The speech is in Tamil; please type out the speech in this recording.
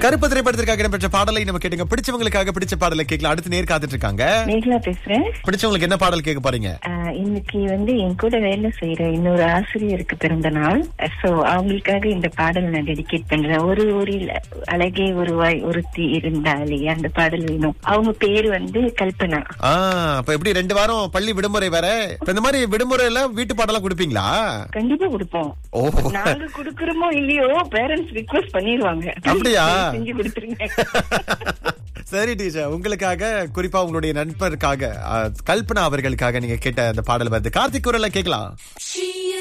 கருப்பு திரைப்படத்திற்காக இடம்பெற்ற பாடலை நம்ம கேட்டுங்க பிடிச்சவங்களுக்காக பிடிச்ச பாடலை கேட்கலாம் அடுத்து நேர் காத்துட்டு இருக்காங்க மேகலா பேசுறேன் பிடிச்சவங்களுக்கு என்ன பாடல் கேட்க போறீங்க ஆஹ் இன்னைக்கு வந்து என் கூட வேலை செய்யற இன்னொரு ஆசிரியருக்கு பிறந்த நாள் சோ அவங்களுக்காக இந்த பாடல் நான் டெடிகேட் பண்றேன் ஒரு ஊரில் அழகே ஒருவாய் ஒருத்தி இருந்தாலே அந்த பாடல் வேணும் அவங்க பேரு வந்து கல்பனா ஆ அப்ப எப்படி ரெண்டு வாரம் பள்ளி விடுமுறை வேற இப்ப இந்த மாதிரி விடுமுறையில வீட்டு பாடலாம் கொடுப்பீங்களா கண்டிப்பா கொடுப்போம் ஓ நாங்க குடுக்கறோமோ இல்லையோ பேரண்ட்ஸ் ரிக்வெஸ்ட் பண்ணிருவாங்க அப்படியா? செஞ்சு கொடுத்துருங்க சரி டீச்சர் உங்களுக்காக குறிப்பா உங்களுடைய நண்பருக்காக அஹ், கல்பனா அவர்களுக்காக நீங்க கேட்ட அந்த பாடல் வருது கார்த்திக் குரல்ல கேட்கலாம் She